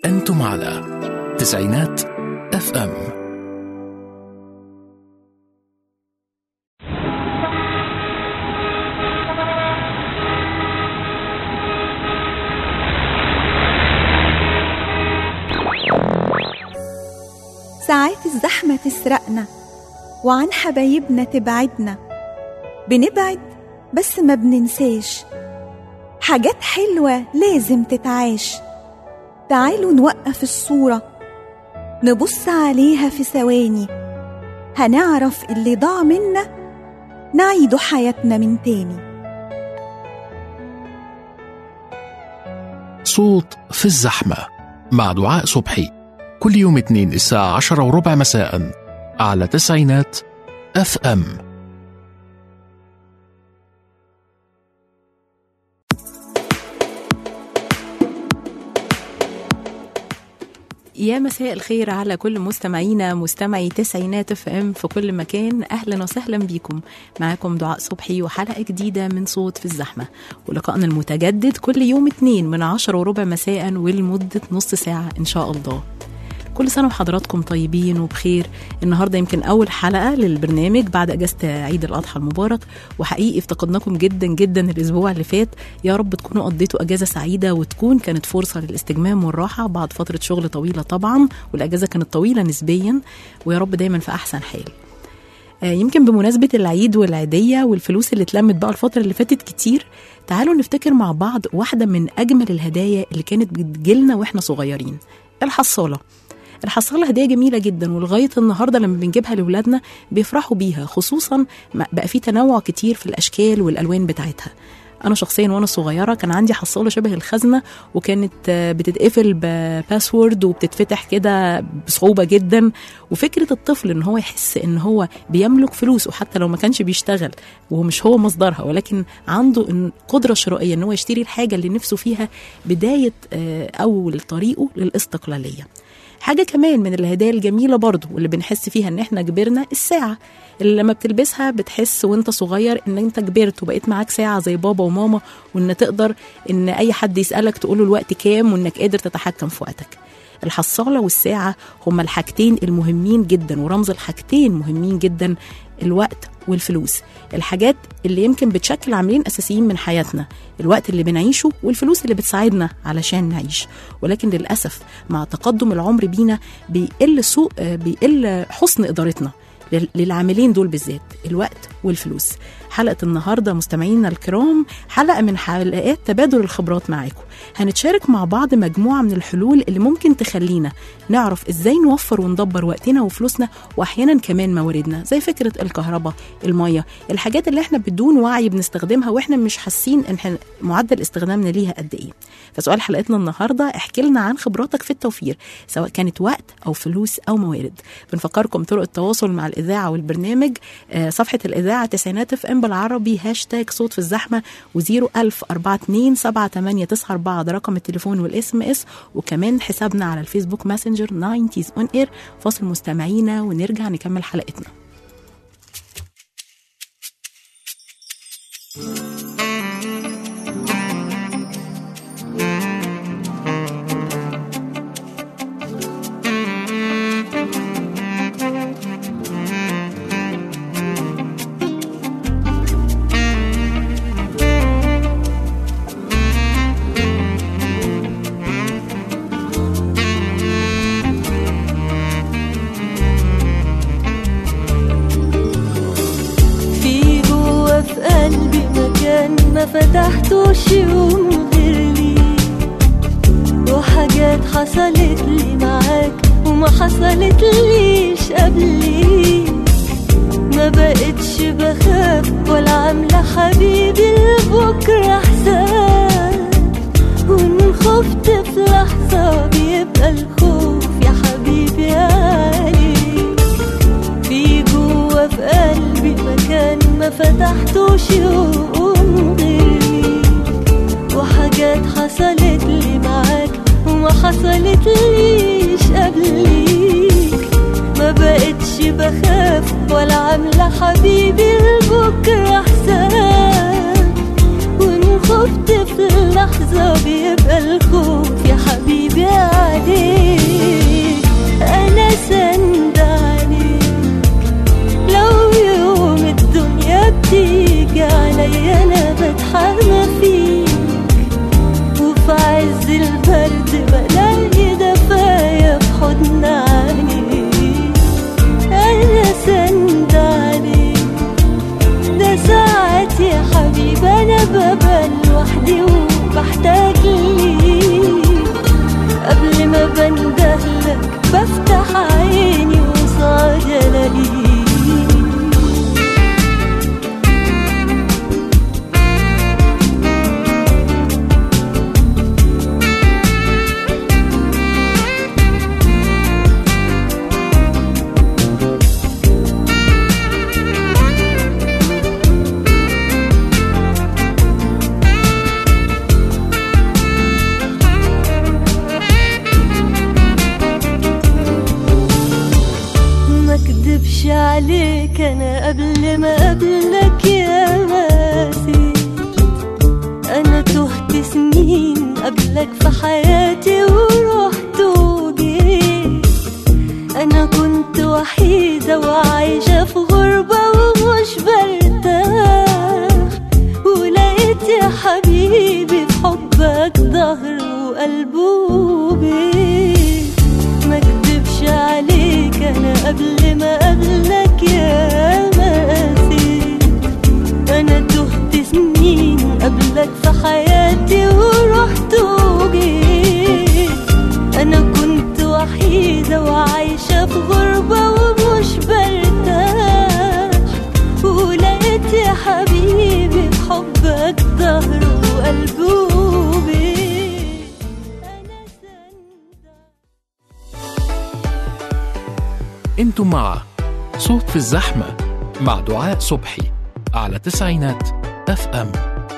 أنتم على تسعينات اف ام ساعات الزحمة تسرقنا وعن حبايبنا تبعدنا بنبعد بس ما بننساش حاجات حلوة لازم تتعاش تعالوا نوقف الصورة نبص عليها في ثواني هنعرف اللي ضاع منا نعيده حياتنا من تاني صوت في الزحمة مع دعاء صبحي كل يوم اثنين الساعة عشرة وربع مساء على تسعينات اف ام يا مساء الخير على كل مستمعينا مستمعي تسعينات اف ام في كل مكان اهلا وسهلا بيكم معاكم دعاء صبحي وحلقه جديده من صوت في الزحمه ولقائنا المتجدد كل يوم اتنين من عشرة وربع مساء ولمده نص ساعه ان شاء الله كل سنة وحضراتكم طيبين وبخير النهاردة يمكن أول حلقة للبرنامج بعد أجازة عيد الأضحى المبارك وحقيقي افتقدناكم جدا جدا الأسبوع اللي فات يا رب تكونوا قضيتوا أجازة سعيدة وتكون كانت فرصة للاستجمام والراحة بعد فترة شغل طويلة طبعا والأجازة كانت طويلة نسبيا ويا رب دايما في أحسن حال آه، يمكن بمناسبة العيد والعيدية والفلوس اللي اتلمت بقى الفترة اللي فاتت كتير تعالوا نفتكر مع بعض واحدة من أجمل الهدايا اللي كانت بتجيلنا وإحنا صغيرين الحصالة الحصالة هدية جميلة جدا ولغاية النهاردة لما بنجيبها لأولادنا بيفرحوا بيها خصوصا ما- بقى في تنوع كتير في الأشكال والألوان بتاعتها أنا شخصيا وأنا صغيرة كان عندي حصالة شبه الخزنة وكانت آه، بتتقفل بباسورد وبتتفتح كده بصعوبة جدا وفكرة الطفل إن هو يحس إن هو بيملك فلوس وحتى لو ما كانش بيشتغل وهو مش هو مصدرها ولكن عنده إن- قدرة شرائية إن هو يشتري الحاجة اللي نفسه فيها بداية آه، أول طريقه للاستقلالية حاجة كمان من الهدايا الجميلة برضو واللي بنحس فيها ان احنا كبرنا الساعة اللي لما بتلبسها بتحس وانت صغير ان انت كبرت وبقيت معاك ساعة زي بابا وماما وان تقدر ان اي حد يسألك تقوله الوقت كام وانك قادر تتحكم في وقتك الحصالة والساعة هما الحاجتين المهمين جدا ورمز الحاجتين مهمين جدا الوقت والفلوس الحاجات اللي يمكن بتشكل عاملين اساسيين من حياتنا الوقت اللي بنعيشه والفلوس اللي بتساعدنا علشان نعيش ولكن للاسف مع تقدم العمر بينا بيقل سوء آه، بيقل حسن ادارتنا لل- للعاملين دول بالذات الوقت والفلوس حلقة النهاردة مستمعينا الكرام حلقة من حلقات تبادل الخبرات معاكم هنتشارك مع بعض مجموعة من الحلول اللي ممكن تخلينا نعرف ازاي نوفر وندبر وقتنا وفلوسنا واحيانا كمان مواردنا زي فكرة الكهرباء المية الحاجات اللي احنا بدون وعي بنستخدمها واحنا مش حاسين ان إحنا معدل استخدامنا ليها قد ايه فسؤال حلقتنا النهارده احكي لنا عن خبراتك في التوفير سواء كانت وقت او فلوس او موارد بنفكركم طرق التواصل مع الاذاعه والبرنامج آه، صفحه الاذاعه تسعينات اف ام بالعربي هاشتاج صوت في الزحمه و01000 42 7894 ده رقم التليفون والاس ام اس وكمان حسابنا على الفيسبوك ماسنجر 90s اون اير فاصل مستمعينا ونرجع نكمل حلقتنا في جوا في قلبي مكان ما فتحتوش يوم غير ليك وحاجات حصلت لي معاك وما حصلت ليش قبليك ما بقتش بخاف ولا عاملة حبيبي لبكرة حساب وإن خفت في لحظة بيبقى الخوف يا حبيبي عليك في جوا في قلبي مكان ما فتحتوش يوم غيري وحاجات حصلت لي معاك وما حصلت ليش قبليك ما بقتش بخاف ولا عاملة حبيبي لبكرة حساب وإن خفت في اللحظة بيبقى الخوف يا حبيبي عليك عليك انا قبل ما قبلك يا ماسي انا تهت سنين قبلك في حياتي ورحت وجيت انا كنت وحيدة وعايشة في غربة ومش برتاح ولقيت يا حبيبي في حبك ظهر وقلب وبيت ما اكدبش عليك انا قبل ما قبلك يا ماسي انا تهت سنين قبلك في حياتي ورحت وجيت انا كنت وحيدة وعايشة في غربة ومش برتاح ولقيت يا حبيبي في حبك ظهر وقلب وبيت انا سندة انتم مع صوت في الزحمة مع دعاء صبحي على تسعينات اف ام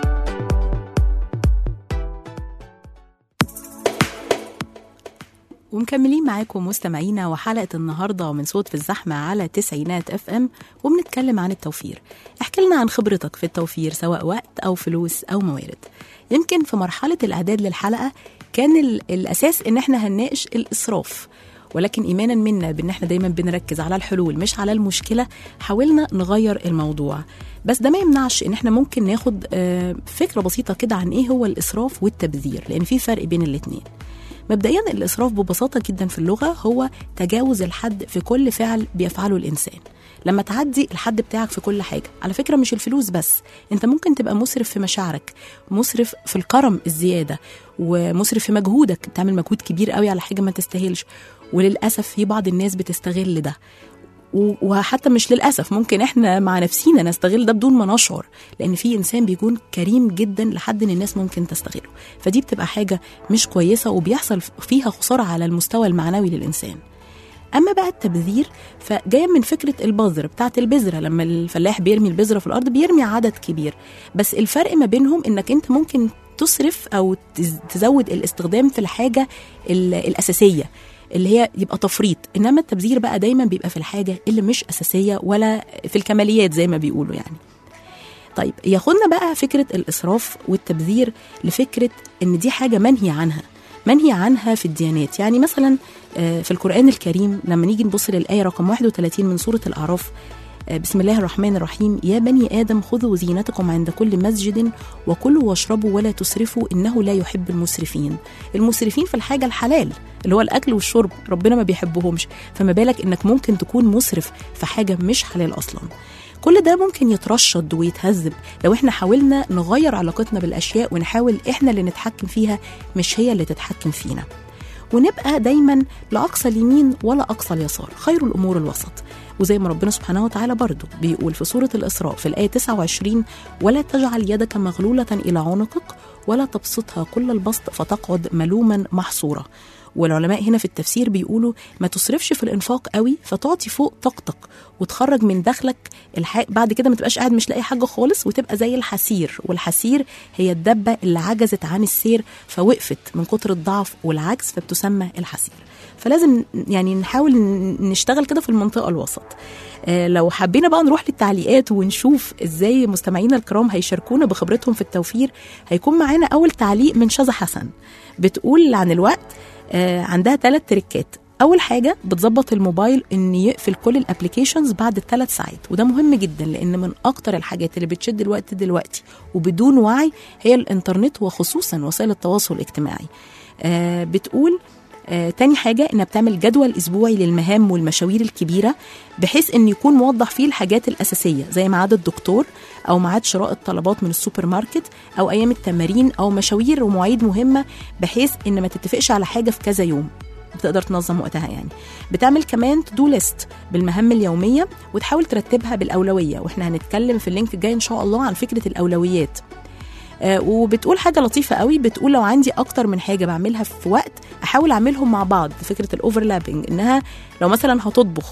ومكملين معاكم مستمعينا وحلقة النهاردة من صوت في الزحمة على تسعينات اف ام وبنتكلم عن التوفير احكي لنا عن خبرتك في التوفير سواء وقت أو فلوس أو موارد يمكن في مرحلة الإعداد للحلقة كان ال- الأساس إن احنا هنناقش الإسراف ولكن إيمانا منا بإن احنا دايما بنركز على الحلول مش على المشكلة حاولنا نغير الموضوع بس ده ما يمنعش إن احنا ممكن ناخد آه، فكرة بسيطة كده عن إيه هو الإسراف والتبذير لأن في فرق بين الاتنين مبدئيا الإسراف ببساطة جدا في اللغة هو تجاوز الحد في كل فعل بيفعله الإنسان لما تعدي الحد بتاعك في كل حاجة على فكرة مش الفلوس بس انت ممكن تبقى مسرف في مشاعرك مسرف في الكرم الزيادة ومسرف في مجهودك تعمل مجهود كبير قوي على حاجة ما تستاهلش وللأسف في بعض الناس بتستغل ده و- وحتى مش للاسف ممكن احنا مع نفسينا نستغل ده بدون ما نشعر لان في انسان بيكون كريم جدا لحد ان الناس ممكن تستغله فدي بتبقى حاجه مش كويسه وبيحصل فيها خساره على المستوى المعنوي للانسان اما بقى التبذير فجايه من فكره البذر بتاعه البذره لما الفلاح بيرمي البذره في الارض بيرمي عدد كبير بس الفرق ما بينهم انك انت ممكن تصرف او تز- تزود الاستخدام في الحاجه ال- الاساسيه اللي هي يبقى تفريط انما التبذير بقى دايما بيبقى في الحاجه اللي مش اساسيه ولا في الكماليات زي ما بيقولوا يعني طيب ياخدنا بقى فكره الاسراف والتبذير لفكره ان دي حاجه منهي عنها منهي عنها في الديانات يعني مثلا آه، في القران الكريم لما نيجي نبص للايه رقم 31 من سوره الاعراف آه، بسم الله الرحمن الرحيم يا بني ادم خذوا زينتكم عند كل مسجد وكلوا واشربوا ولا تسرفوا انه لا يحب المسرفين المسرفين في الحاجه الحلال اللي هو الاكل والشرب ربنا ما بيحبهمش فما بالك انك ممكن تكون مسرف في حاجه مش حلال اصلا كل ده ممكن يترشد ويتهذب لو احنا حاولنا نغير علاقتنا بالاشياء ونحاول احنا اللي نتحكم فيها مش هي اللي تتحكم فينا ونبقى دايما لا اقصى اليمين ولا اقصى اليسار خير الامور الوسط وزي ما ربنا سبحانه وتعالى برضه بيقول في سورة الإسراء في الآية 29 ولا تجعل يدك مغلولة إلى عنقك ولا تبسطها كل البسط فتقعد ملوما محصورا والعلماء هنا في التفسير بيقولوا ما تصرفش في الانفاق قوي فتعطي فوق طاقتك وتخرج من دخلك الح... بعد كده ما تبقاش قاعد مش لاقي حاجه خالص وتبقى زي الحسير والحسير هي الدبه اللي عجزت عن السير فوقفت من كتر الضعف والعجز فبتسمى الحسير فلازم يعني نحاول ن- نشتغل كده في المنطقه الوسط آه، لو حبينا بقى نروح للتعليقات ونشوف ازاي مستمعينا الكرام هيشاركونا بخبرتهم في التوفير هيكون معانا اول تعليق من شذى حسن بتقول عن الوقت آه، عندها ثلاث تريكات اول حاجه بتظبط الموبايل ان يقفل كل الابلكيشنز بعد الثلاث ساعات وده مهم جدا لان من اكتر الحاجات اللي بتشد الوقت دلوقتي وبدون وعي هي الانترنت وخصوصا وسائل التواصل الاجتماعي آه، بتقول آه، تاني حاجة إنها بتعمل جدول أسبوعي للمهام والمشاوير الكبيرة بحيث إن يكون موضح فيه الحاجات الأساسية زي ميعاد الدكتور أو ميعاد شراء الطلبات من السوبر ماركت أو أيام التمارين أو مشاوير ومواعيد مهمة بحيث إن ما تتفقش على حاجة في كذا يوم بتقدر تنظم وقتها يعني بتعمل كمان تو ليست بالمهام اليومية وتحاول ترتبها بالأولوية وإحنا هنتكلم في اللينك الجاي إن شاء الله عن فكرة الأولويات آه، وبتقول حاجه لطيفه قوي بتقول لو عندي اكتر من حاجه بعملها في وقت احاول اعملهم مع بعض فكره الاوفرلابنج انها لو مثلا هتطبخ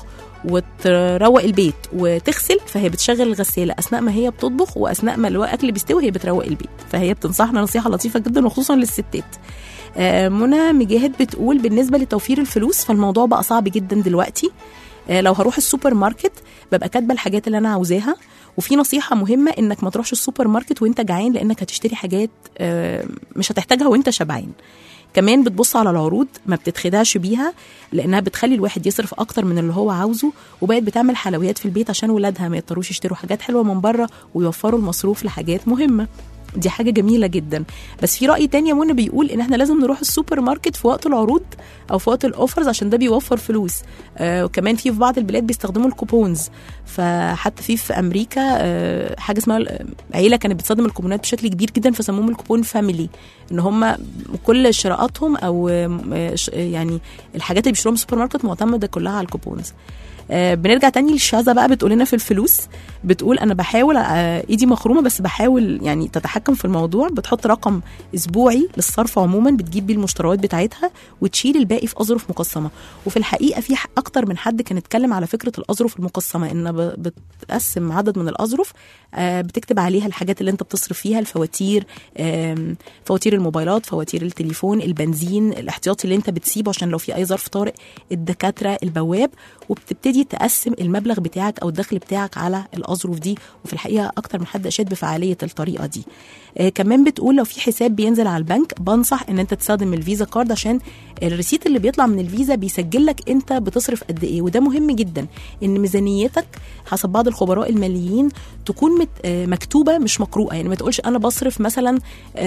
وتروق البيت وتغسل فهي بتشغل الغساله اثناء ما هي بتطبخ واثناء ما الاكل بيستوي هي بتروق البيت فهي بتنصحنا نصيحه لطيفه جدا وخصوصا للستات آه، منى مجاهد بتقول بالنسبه لتوفير الفلوس فالموضوع بقى صعب جدا دلوقتي آه، لو هروح السوبر ماركت ببقى كاتبه الحاجات اللي انا عاوزاها وفي نصيحه مهمه انك ما تروحش السوبر ماركت وانت جعان لانك هتشتري حاجات آه، مش هتحتاجها وانت شبعان كمان بتبص على العروض ما بتتخدعش بيها لانها بتخلي الواحد يصرف اكتر من اللي هو عاوزه وبقت بتعمل حلويات في البيت عشان ولادها ما يضطروش يشتروا حاجات حلوه من بره ويوفروا المصروف لحاجات مهمه دي حاجه جميله جدا بس في راي تاني يا منى بيقول ان احنا لازم نروح السوبر ماركت في وقت العروض او في وقت الاوفرز عشان ده بيوفر فلوس آه وكمان في في بعض البلاد بيستخدموا الكوبونز فحتى في في امريكا آه حاجه اسمها ال- عيله كانت بتستخدم الكوبونات بشكل كبير جدا فسموهم الكوبون فاميلي ان هم كل شراءاتهم او آه، ش- يعني الحاجات اللي بيشتروها من السوبر ماركت معتمده كلها على الكوبونز آه، بنرجع تاني للشاذة بقى بتقول لنا في الفلوس بتقول انا بحاول آه، ايدي مخرومه بس بحاول يعني تتحكم في الموضوع بتحط رقم اسبوعي للصرف عموما بتجيب بيه المشتريات بتاعتها وتشيل الباقي في اظرف مقسمه وفي الحقيقه في ح- اكتر من حد كان اتكلم على فكره الاظرف المقسمه ان ب- بتقسم عدد من الاظرف آه، بتكتب عليها الحاجات اللي انت بتصرف فيها الفواتير آم، فواتير الموبايلات فواتير التليفون البنزين الاحتياطي اللي انت بتسيبه عشان لو في اي ظرف طارئ الدكاتره البواب وبتبتدي تقسم المبلغ بتاعك او الدخل بتاعك على الاظرف دي وفي الحقيقه اكتر من حد اشاد بفعاليه الطريقه دي آه كمان بتقول لو في حساب بينزل على البنك بنصح ان انت تستخدم الفيزا كارد عشان الريسيت اللي بيطلع من الفيزا بيسجل لك انت بتصرف قد ايه وده مهم جدا ان ميزانيتك حسب بعض الخبراء الماليين تكون مت آه مكتوبه مش مقروءه يعني ما تقولش انا بصرف مثلا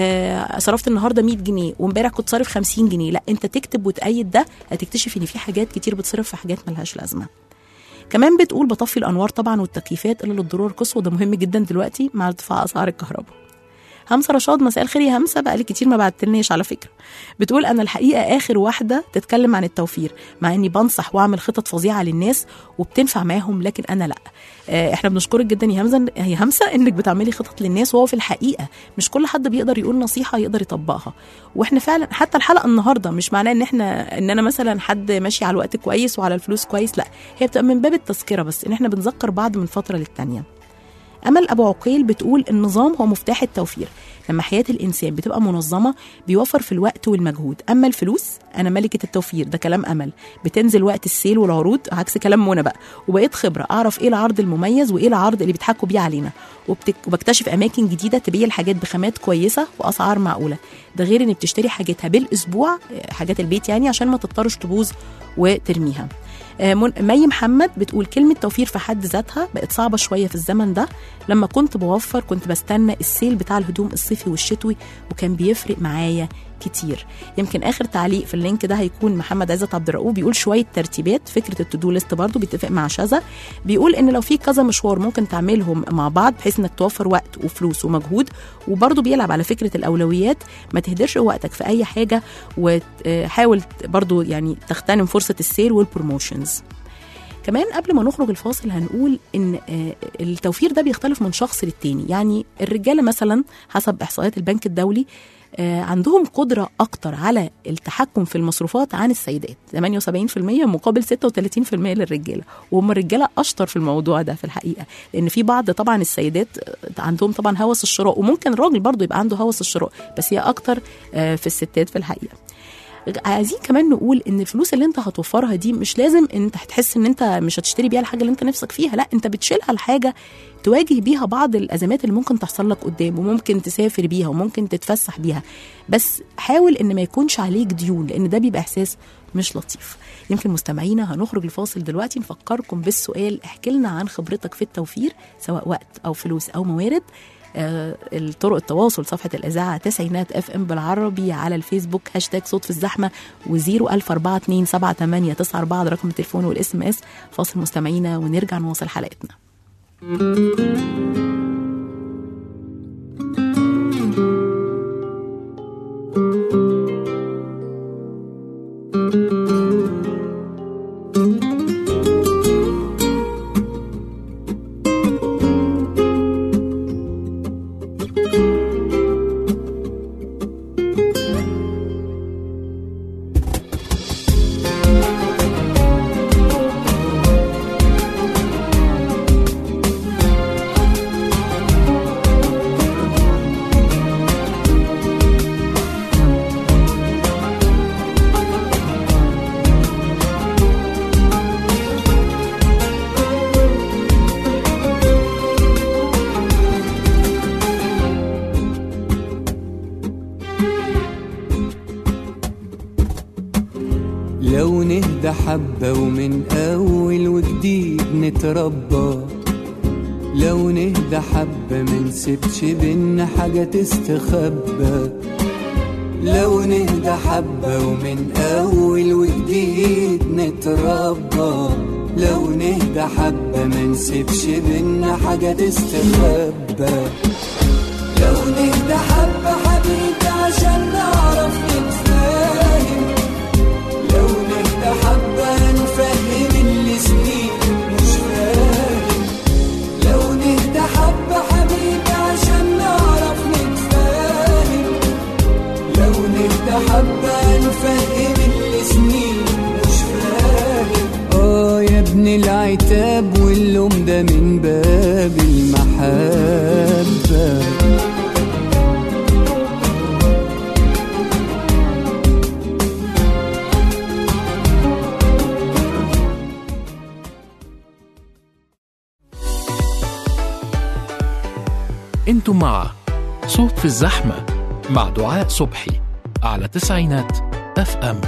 آه صرفت النهارده 100 جنيه وامبارح كنت صارف 50 جنيه لا انت تكتب وتأيد ده هتكتشف ان في حاجات كتير بتصرف في حاجات ملهاش لازمه كمان بتقول بطفي الانوار طبعا والتكييفات الا للضروره القصوى ده مهم جدا دلوقتي مع ارتفاع اسعار الكهرباء همسه رشاد مساء الخير يا همسه بقالي كتير ما بعتلناش على فكره بتقول انا الحقيقه اخر واحده تتكلم عن التوفير مع اني بنصح واعمل خطط فظيعه للناس وبتنفع معاهم لكن انا لا آه، احنا بنشكرك جدا يا همزه يا همسه انك بتعملي خطط للناس وهو في الحقيقه مش كل حد بيقدر يقول نصيحه يقدر يطبقها واحنا فعلا حتى الحلقه النهارده مش معناه ان احنا ان انا مثلا حد ماشي على الوقت كويس وعلى الفلوس كويس لا هي بتبقى من باب التذكره بس ان احنا بنذكر بعض من فتره للتانيه امل ابو عقيل بتقول النظام هو مفتاح التوفير لما حياه الانسان بتبقى منظمه بيوفر في الوقت والمجهود اما الفلوس انا ملكه التوفير ده كلام امل بتنزل وقت السيل والعروض عكس كلام منى بقى وبقيت خبره اعرف ايه العرض المميز وايه العرض اللي بيضحكوا بيه علينا وبتك... وبكتشف اماكن جديده تبيع الحاجات بخامات كويسه واسعار معقوله ده غير ان بتشتري حاجاتها بالاسبوع حاجات البيت يعني عشان ما تضطرش تبوظ وترميها آه، من- مي محمد بتقول كلمة توفير في حد ذاتها بقت صعبة شوية في الزمن ده لما كنت بوفر كنت بستنى السيل بتاع الهدوم الصيفي والشتوي وكان بيفرق معايا كتير يمكن اخر تعليق في اللينك ده هيكون محمد عزت عبد الرؤوف بيقول شويه ترتيبات فكره التودو ليست برضه بيتفق مع شذا بيقول ان لو في كذا مشوار ممكن تعملهم مع بعض بحيث انك توفر وقت وفلوس ومجهود وبرضه بيلعب على فكره الاولويات ما تهدرش وقتك في اي حاجه وحاول برضه يعني تغتنم فرصه السيل والبروموشنز كمان قبل ما نخرج الفاصل هنقول ان آه، التوفير ده بيختلف من شخص للتاني يعني الرجاله مثلا حسب احصائيات البنك الدولي آه، عندهم قدرة أكتر على التحكم في المصروفات عن السيدات 78% مقابل 36% للرجالة وهم الرجالة أشطر في الموضوع ده في الحقيقة لأن في بعض طبعا السيدات آه، عندهم طبعا هوس الشراء وممكن الراجل برضو يبقى عنده هوس الشراء بس هي أكتر آه، في الستات في الحقيقة عايزين كمان نقول ان الفلوس اللي انت هتوفرها دي مش لازم انت هتحس ان انت مش هتشتري بيها الحاجه اللي انت نفسك فيها لا انت بتشيلها الحاجه تواجه بيها بعض الازمات اللي ممكن تحصل لك قدام وممكن تسافر بيها وممكن تتفسح بيها بس حاول ان ما يكونش عليك ديون لان ده بيبقى احساس مش لطيف يمكن مستمعينا هنخرج لفاصل دلوقتي نفكركم بالسؤال احكي لنا عن خبرتك في التوفير سواء وقت او فلوس او موارد آه، الطرق التواصل صفحة الإذاعة تسعينات اف ام بالعربي على الفيسبوك هاشتاج صوت في الزحمة وزيرو ألف أربعة اتنين سبعة تمانية تسعة أربعة ده رقم التليفون والإس ام اس فاصل مستمعينا ونرجع نواصل حلقتنا لو نهدى حبة ومن أول وجديد نتربى لو نهدى حبة منسيبش بينا حاجة تستخبى لو نهدى حبة ومن أول وجديد نتربى لو نهدى حبة منسيبش بينا حاجة تستخبى لو نهدى حبة حبيبي عشان نعرف نتفاهم لو نهدى حبة نفهم اللي سنين مش فاهم لو نهدى حبة حبيبي عشان نعرف نتفاهم لو نهدى حبة نفهم اللي سنين مش فاهم اه يا ابن العتاب واللوم ده من باب المحبه انتم مع صوت في الزحمة مع دعاء صبحي على تسعينات اف ام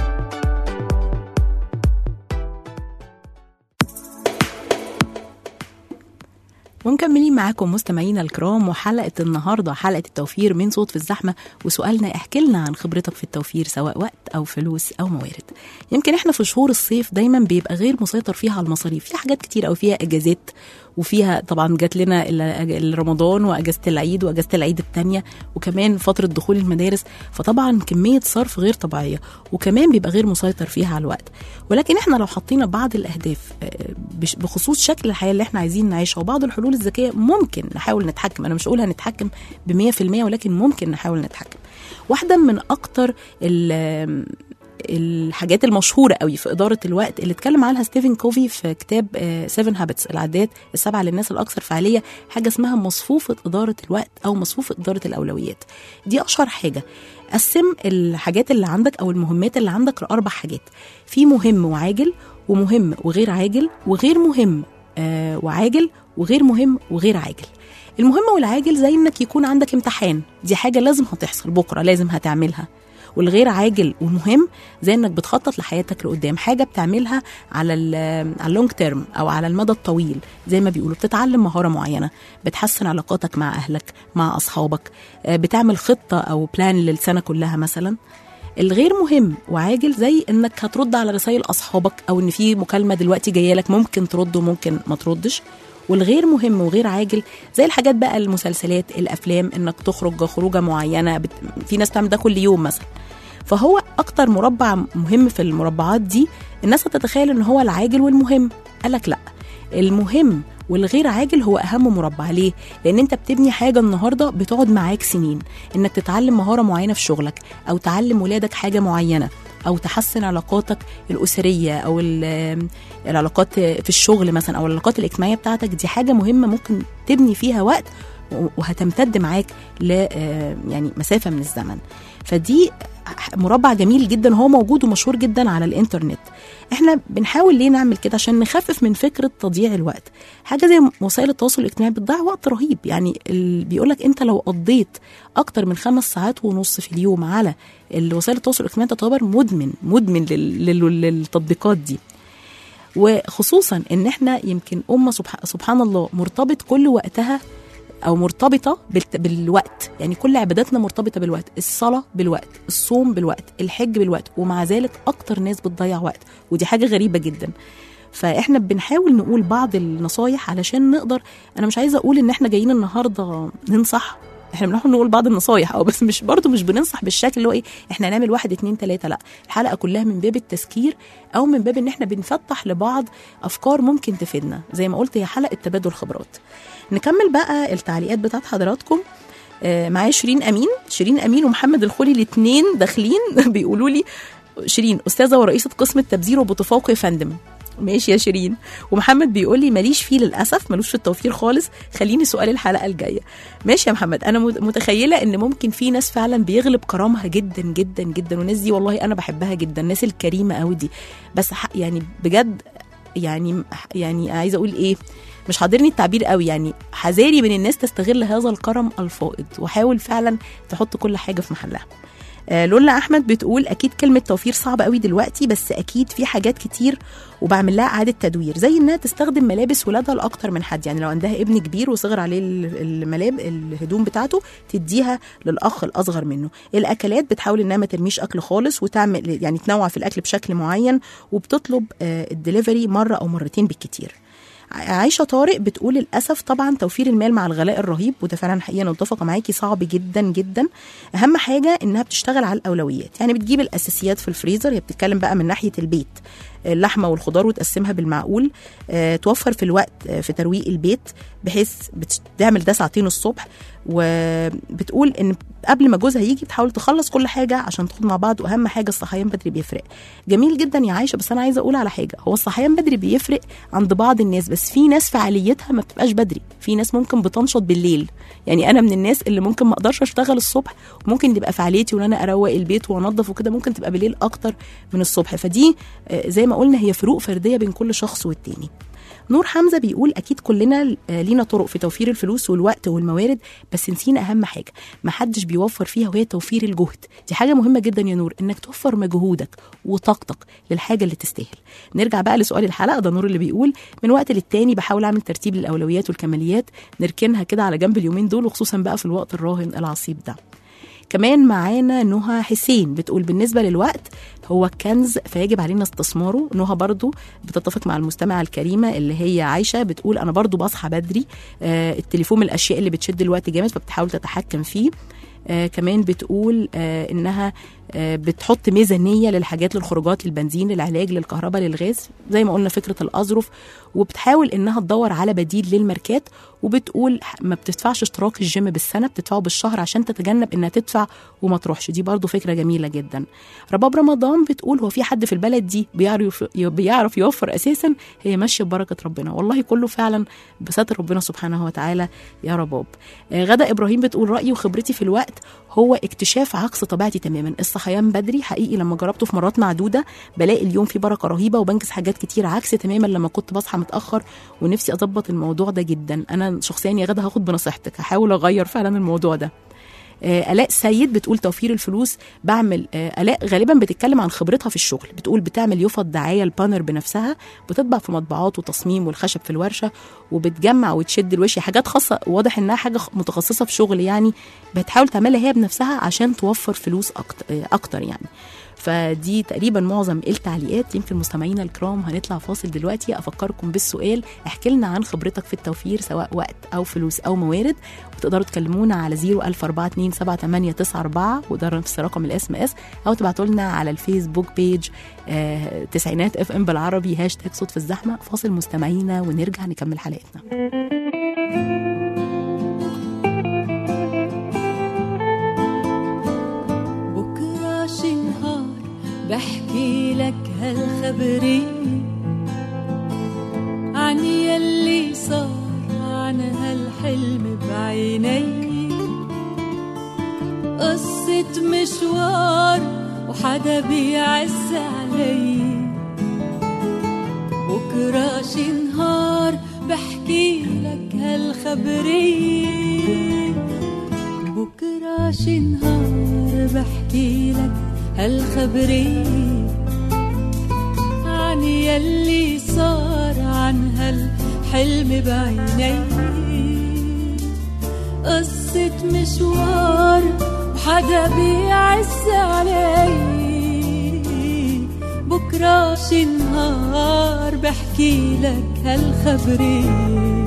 ومكملين معاكم مستمعينا الكرام وحلقة النهاردة حلقة التوفير من صوت في الزحمة وسؤالنا احكي لنا عن خبرتك في التوفير سواء وقت أو فلوس أو موارد يمكن احنا في شهور الصيف دايما بيبقى غير مسيطر فيها على المصاريف في حاجات كتير أو فيها أجازات وفيها طبعا جات لنا ال- ال- رمضان واجازه العيد واجازه العيد الثانيه وكمان فتره دخول المدارس فطبعا كميه صرف غير طبيعيه وكمان بيبقى غير مسيطر فيها على الوقت ولكن احنا لو حطينا بعض الاهداف آه، بش- بخصوص شكل الحياه اللي احنا عايزين نعيشها وبعض الحلول الذكيه ممكن نحاول نتحكم انا مش هقول هنتحكم ب 100% ولكن ممكن نحاول نتحكم واحده من اكتر ال- الحاجات المشهورة قوي في إدارة الوقت اللي اتكلم عنها ستيفن كوفي في كتاب 7 هابتس العادات السبعة للناس الأكثر فعالية حاجة اسمها مصفوفة إدارة الوقت أو مصفوفة إدارة الأولويات دي أشهر حاجة قسم الحاجات اللي عندك أو المهمات اللي عندك لأربع حاجات في مهم وعاجل ومهم وغير عاجل وغير مهم آه وعاجل وغير مهم وغير عاجل المهم والعاجل زي انك يكون عندك امتحان دي حاجه لازم هتحصل بكره لازم هتعملها والغير عاجل ومهم زي انك بتخطط لحياتك لقدام حاجه بتعملها على ال على اللونج تيرم او على المدى الطويل زي ما بيقولوا بتتعلم مهاره معينه بتحسن علاقاتك مع اهلك مع اصحابك آه، بتعمل خطه او بلان للسنه كلها مثلا الغير مهم وعاجل زي انك هترد على رسائل اصحابك او ان في مكالمه دلوقتي جايه لك ممكن ترد وممكن ما تردش والغير مهم وغير عاجل زي الحاجات بقى المسلسلات الافلام انك تخرج خروجه معينه بت... في ناس بتعمل ده كل يوم مثلا فهو اكتر مربع مهم في المربعات دي الناس هتتخيل ان هو العاجل والمهم قالك لا المهم والغير عاجل هو اهم مربع ليه لان انت بتبني حاجه النهارده بتقعد معاك سنين انك تتعلم مهاره معينه في شغلك او تعلم ولادك حاجه معينه او تحسن علاقاتك الاسريه او ال- العلاقات في الشغل مثلا او العلاقات الاجتماعيه بتاعتك دي حاجه مهمه ممكن تبني فيها وقت وهتمتد معاك ل يعني مسافه من الزمن فدي مربع جميل جدا هو موجود ومشهور جدا على الانترنت احنا بنحاول ليه نعمل كده عشان نخفف من فكره تضييع الوقت حاجه زي وسائل التواصل الاجتماعي بتضيع وقت رهيب يعني ال... بيقولك انت لو قضيت اكتر من خمس ساعات ونص في اليوم على وسائل التواصل الاجتماعي تعتبر مدمن مدمن لل... لل... للتطبيقات دي وخصوصا ان احنا يمكن امه سبح... سبحان الله مرتبط كل وقتها او مرتبطه بالت... بالوقت يعني كل عباداتنا مرتبطه بالوقت الصلاه بالوقت الصوم بالوقت الحج بالوقت ومع ذلك اكتر ناس بتضيع وقت ودي حاجه غريبه جدا فاحنا بنحاول نقول بعض النصايح علشان نقدر انا مش عايزه اقول ان احنا جايين النهارده ننصح احنا بنحاول نقول بعض النصايح او بس مش برضه مش بننصح بالشكل اللي هو ايه احنا هنعمل واحد اتنين تلاته لا الحلقه كلها من باب التذكير او من باب ان احنا بنفتح لبعض افكار ممكن تفيدنا زي ما قلت هي حلقه تبادل خبرات نكمل بقى التعليقات بتاعت حضراتكم آه، معايا شيرين امين شيرين امين ومحمد الخولي الاثنين داخلين بيقولوا لي شيرين استاذه ورئيسه قسم التبذير وبتفوق يا فندم ماشي يا شيرين ومحمد بيقول لي ماليش فيه للاسف ملوش في التوفير خالص خليني سؤال الحلقه الجايه ماشي يا محمد انا مت- متخيله ان ممكن في ناس فعلا بيغلب كرامها جدا جدا جدا والناس دي والله انا بحبها جدا الناس الكريمه قوي دي بس ح- يعني بجد يعني يعني عايزه اقول ايه مش حاضرني التعبير قوي يعني حذاري من الناس تستغل هذا الكرم الفائض وحاول فعلا تحط كل حاجه في محلها آه، لولا احمد بتقول اكيد كلمه توفير صعبه قوي دلوقتي بس اكيد في حاجات كتير وبعمل لها اعاده تدوير زي انها تستخدم ملابس ولادها لاكتر من حد يعني لو عندها ابن كبير وصغر عليه ال- الملاب الهدوم بتاعته تديها للاخ الاصغر منه الاكلات بتحاول انها ما ترميش اكل خالص وتعمل يعني تنوع في الاكل بشكل معين وبتطلب آه، الدليفري مره او مرتين بالكتير عايشه طارق بتقول للاسف طبعا توفير المال مع الغلاء الرهيب وده فعلا حقيقه انا متفقه معاكي صعب جدا جدا اهم حاجه انها بتشتغل على الاولويات يعني بتجيب الاساسيات في الفريزر هي بتتكلم بقى من ناحيه البيت اللحمه والخضار وتقسمها بالمعقول آه، توفر في الوقت آه، في ترويق البيت بحيث بتعمل ده ساعتين الصبح وبتقول ان قبل ما جوزها يجي بتحاول تخلص كل حاجه عشان تاخد مع بعض واهم حاجه الصحيان بدري بيفرق جميل جدا يا عايشه بس انا عايزه اقول على حاجه هو الصحيان بدري بيفرق عند بعض الناس بس في ناس فعاليتها ما بتبقاش بدري في ناس ممكن بتنشط بالليل يعني انا من الناس اللي ممكن ما اقدرش اشتغل الصبح وممكن تبقى فعاليتي وان انا اروق البيت وانضف وكده ممكن تبقى بالليل اكتر من الصبح فدي آه، زي ما قلنا هي فروق فرديه بين كل شخص والتاني نور حمزه بيقول اكيد كلنا آه، لينا طرق في توفير الفلوس والوقت والموارد بس نسينا اهم حاجه محدش بيوفر فيها وهي توفير الجهد دي حاجه مهمه جدا يا نور انك توفر مجهودك وطاقتك للحاجه اللي تستاهل نرجع بقى لسؤال الحلقه ده نور اللي بيقول من وقت للتاني بحاول اعمل ترتيب للاولويات والكماليات نركنها كده على جنب اليومين دول وخصوصا بقى في الوقت الراهن العصيب ده كمان معانا نهى حسين بتقول بالنسبه للوقت هو كنز فيجب علينا استثماره نهى برضو بتتفق مع المستمعه الكريمه اللي هي عايشه بتقول انا برضو بصحى بدري آه التليفون من الاشياء اللي بتشد الوقت جامد فبتحاول تتحكم فيه آه كمان بتقول آه انها آه بتحط ميزانيه للحاجات للخروجات للبنزين للعلاج للكهرباء للغاز زي ما قلنا فكره الاظرف وبتحاول انها تدور على بديل للماركات وبتقول ما بتدفعش اشتراك الجيم بالسنه بتدفعه بالشهر عشان تتجنب انها تدفع وما تروحش دي برضو فكره جميله جدا رباب رمضان بتقول هو في حد في البلد دي بيعرف بيعرف يوفر اساسا هي ماشيه ببركه ربنا والله كله فعلا بستر ربنا سبحانه وتعالى يا رباب آه، غدا ابراهيم بتقول رايي وخبرتي في الوقت هو اكتشاف عكس طبيعتي تماما الصحيان بدري حقيقي لما جربته في مرات معدوده بلاقي اليوم فيه بركه رهيبه وبنجز حاجات كتير عكس تماما لما كنت بصحى متاخر ونفسي اظبط الموضوع ده جدا انا شخصيا يا غدا هاخد بنصيحتك هحاول اغير فعلا الموضوع ده آه، الاء سيد بتقول توفير الفلوس بعمل آه، الاء غالبا بتتكلم عن خبرتها في الشغل بتقول بتعمل يفط دعايه البانر بنفسها بتطبع في مطبعات وتصميم والخشب في الورشه وبتجمع وتشد الوشي حاجات خاصه واضح انها حاجه خ- متخصصه في شغل يعني بتحاول تعملها هي بنفسها عشان توفر فلوس أكت- آه، اكتر يعني فدي تقريبا معظم التعليقات يمكن مستمعينا الكرام هنطلع فاصل دلوقتي افكركم بالسؤال احكي لنا عن خبرتك في التوفير سواء وقت او فلوس او موارد وتقدروا تكلمونا على 014278994 وده نفس رقم الاس ام اس او تبعتوا لنا على الفيسبوك بيج آه تسعينات اف ام بالعربي هاشتاج صوت في الزحمه فاصل مستمعينا ونرجع نكمل حلقتنا بكرة شي نهار بحكي لك هالخبرية عن يلي صار عن هالحلم بعيني قصة مشوار وحدا بيعز علي بكرة شي نهار بحكي لك هالخبرية بكرة شي نهار بحكي لك هالخبرية عن يلي صار عن هالحلم بعيني قصة مشوار وحدا بيعز علي بكرة شي نهار بحكي لك هالخبرية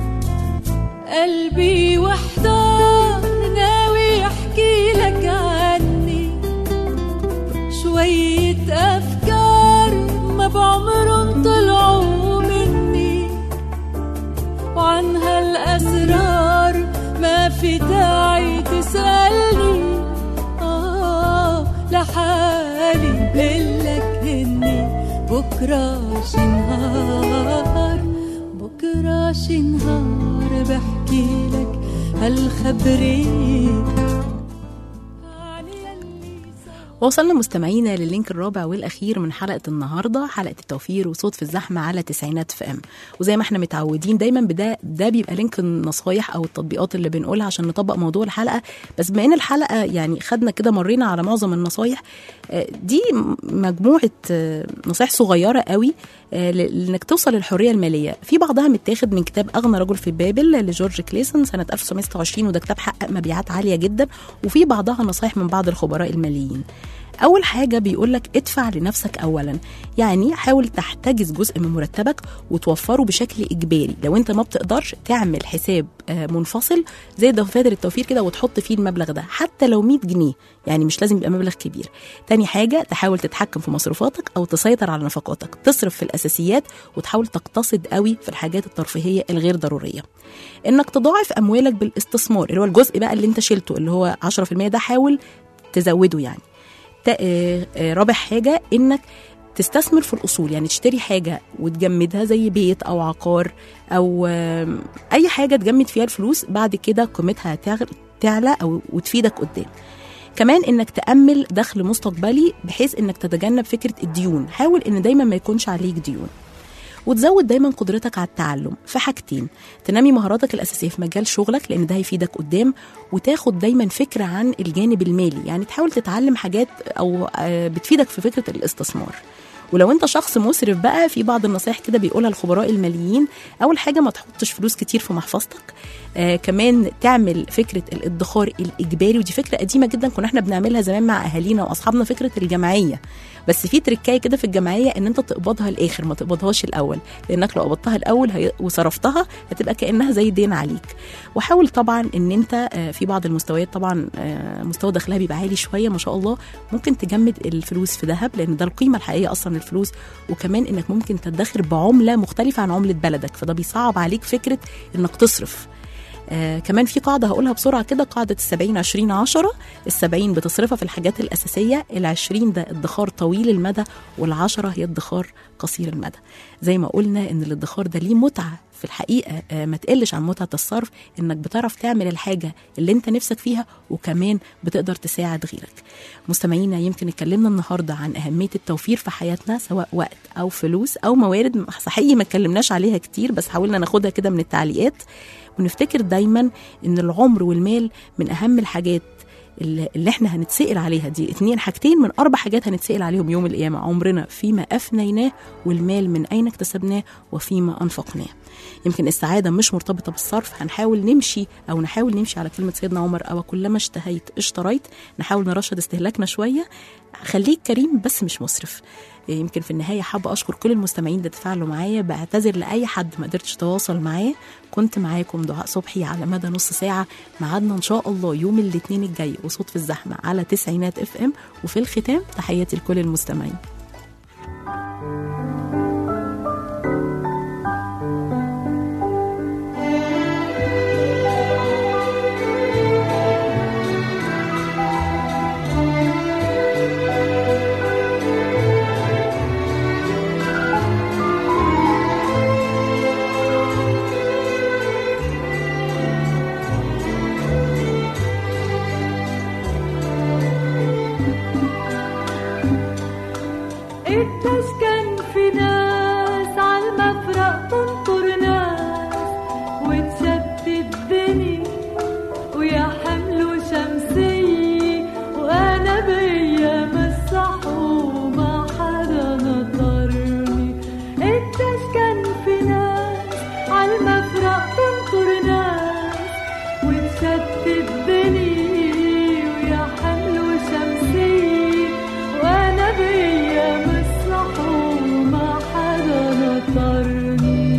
قلبي وحدار ناوي احكي لك عني شوية أفكار ما بعمرن طلعوا مني وعن هالأسرار ما في داعي تسألني آه لحالي بقلك هني بكرة شي نهار بكرة شي نهار بحكي لك هالخبرية عن يلي صار وصلنا مستمعينا للينك الرابع والاخير من حلقه النهارده حلقه التوفير وصوت في الزحمه على تسعينات في ام وزي ما احنا متعودين دايما بدا ده بيبقى لينك النصايح او التطبيقات اللي بنقولها عشان نطبق موضوع الحلقه بس بما ان الحلقه يعني خدنا كده مرينا على معظم النصايح آه، دي مجموعه آه، نصايح صغيره قوي آه، ل- لانك توصل للحريه الماليه في بعضها متاخد من كتاب اغنى رجل في بابل لجورج كليسون سنه 1926 وده كتاب حقق مبيعات عاليه جدا وفي بعضها نصايح من بعض الخبراء الماليين اول حاجه بيقول لك ادفع لنفسك اولا يعني حاول تحتجز جزء من مرتبك وتوفره بشكل اجباري لو انت ما بتقدرش تعمل حساب آه، منفصل زي دفاتر التوفير كده وتحط فيه المبلغ ده حتى لو 100 جنيه يعني مش لازم يبقى مبلغ كبير تاني حاجه تحاول تتحكم في مصروفاتك او تسيطر على نفقاتك تصرف في الاساسيات وتحاول تقتصد قوي في الحاجات الترفيهيه الغير ضروريه انك تضاعف اموالك بالاستثمار اللي هو الجزء بقى اللي انت شلته اللي هو 10% ده حاول تزوده يعني تا- آه، آه، رابع حاجه انك تستثمر في الاصول يعني تشتري حاجه وتجمدها زي بيت او عقار او آم، اي حاجه تجمد فيها الفلوس بعد كده قيمتها هتغ- تعلى او وتفيدك قدام كمان انك تامل دخل مستقبلي بحيث انك تتجنب فكره الديون حاول ان دايما ما يكونش عليك ديون وتزود دايما قدرتك على التعلم في حاجتين تنمي مهاراتك الأساسية في مجال شغلك لأن ده هيفيدك قدام وتاخد دايما فكرة عن الجانب المالي يعني تحاول تتعلم حاجات أو آه، بتفيدك في فكرة الاستثمار ولو انت شخص مسرف بقى في بعض النصايح كده بيقولها الخبراء الماليين اول حاجه ما تحطش فلوس كتير في محفظتك آه كمان تعمل فكره الادخار الاجباري ودي فكره قديمه جدا كنا احنا بنعملها زمان مع اهالينا واصحابنا فكره الجمعيه بس في تركايه كده في الجمعيه ان انت تقبضها الاخر ما تقبضهاش الاول لانك لو قبضتها الاول هي... وصرفتها هتبقى كانها زي دين عليك وحاول طبعا ان انت آه، في بعض المستويات طبعا آه، مستوى دخلها بيبقى عالي شويه ما شاء الله ممكن تجمد الفلوس في ذهب لان ده القيمه الحقيقيه اصلا للفلوس وكمان انك ممكن تدخر بعمله مختلفه عن عمله بلدك فده بيصعب عليك فكره انك تصرف آه كمان في قاعدة هقولها بسرعة كده قاعدة السبعين عشرين عشرة السبعين بتصرفها في الحاجات الأساسية العشرين ده ادخار طويل المدى والعشرة هي ادخار قصير المدى زي ما قلنا إن الادخار ده ليه متعة في الحقيقة آه ما تقلش عن متعة الصرف إنك بتعرف تعمل الحاجة اللي أنت نفسك فيها وكمان بتقدر تساعد غيرك مستمعينا يمكن اتكلمنا النهاردة عن أهمية التوفير في حياتنا سواء وقت أو فلوس أو موارد حقيقي ما اتكلمناش عليها كتير بس حاولنا ناخدها كده من التعليقات ونفتكر دايما ان العمر والمال من اهم الحاجات اللي اللي احنا هنتسأل عليها دي اتنين حاجتين من اربع حاجات هنتسأل عليهم يوم القيامه عمرنا فيما افنيناه والمال من اين اكتسبناه وفيما انفقناه يمكن السعاده مش مرتبطه بالصرف هنحاول نمشي او نحاول نمشي على كلمه سيدنا عمر او كلما اشتهيت اشتريت نحاول نرشد استهلاكنا شويه خليك كريم بس مش مسرف يمكن في النهايه حابه اشكر كل المستمعين اللي تفاعلوا معايا بعتذر لاي حد ما قدرتش اتواصل معاه كنت معاكم دعاء صبحي على مدى نص ساعه ميعادنا ان شاء الله يوم الاثنين الجاي وصوت في الزحمه على تسعينات اف ام وفي الختام تحياتي لكل المستمعين قديش كان في ناس عالمفرق تنطر ناس وتشتت الدنيا ويا حمل شمسية وأنا بأيام الصح وما حدا نطرني قديش كان في ناس عالمفرق تنطر ناس وتشتت الدنيا ويا حمل شمسية وأنا بأيام الصح وما حدا نطرني